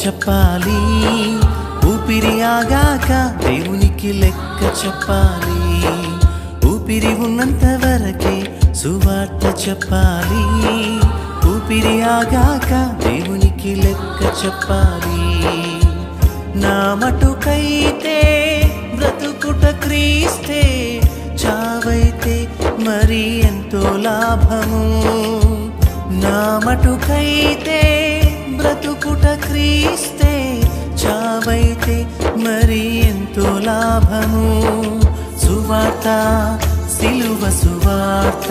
చెప్పాలి ఊపిరి ఆగాక దేవునికి లెక్క చెప్పాలి ఊపిరి ఉన్నంత వరకే సువార్త చెప్పాలి ఊపిరి ఆగాక దేవునికి లెక్క చెప్పాలి నా మటుకైతే బ్రతుకుట క్రీస్తే చావైతే మరి ఎంతో లాభము నా మటుకైతే బ్రతుకుట క్రీస్తే చావైతే మరి ఎంతో లాభము సువార్త సిలువ సువార్త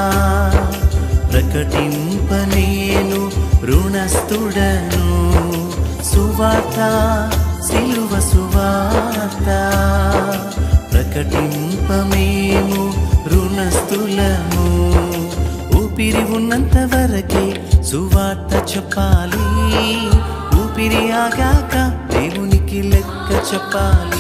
ప్రకటింప నేను రుణస్థుడను సువార్త సిలువ సువార్త ప్రకటింప మేము రుణస్థులము ఊపిరి ఉన్నంత వరకే సువార్త చెప్పాలి ఊపిరి ఆగాక దేవునికి లెక్క చెప్పాలి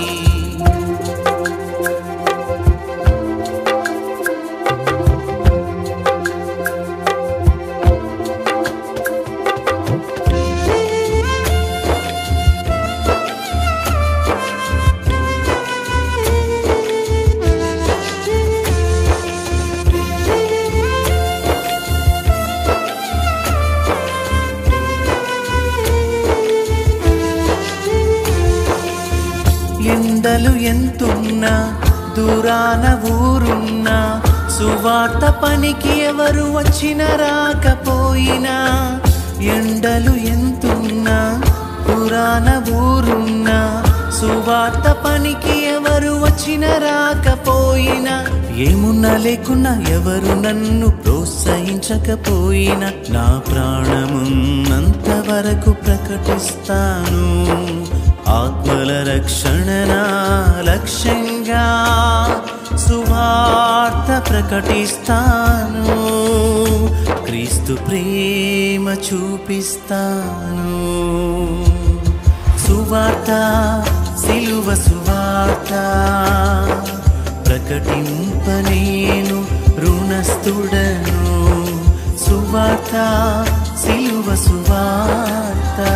ఎండలు ఎంతున్నా దూరాన ఊరున్నా సువార్త పనికి ఎవరు వచ్చిన రాకపోయినా ఎండలు ఎంతున్నా పురాణ ఊరున్నా సువార్త పనికి ఎవరు వచ్చిన రాకపోయినా ఏమున్నా లేకున్నా ఎవరు నన్ను ప్రోత్సహించకపోయినా నా ప్రాణమున్నంత వరకు ప్రకటిస్తాను ఆత్మల రక్షణ నా లక్ష్యంగా సువార్త ప్రకటిస్తాను క్రీస్తు ప్రేమ చూపిస్తాను సువార్త సిలువ సువార్త ప్రకటింప నేను రుణస్థుడను సువార్త సిలువ సువార్త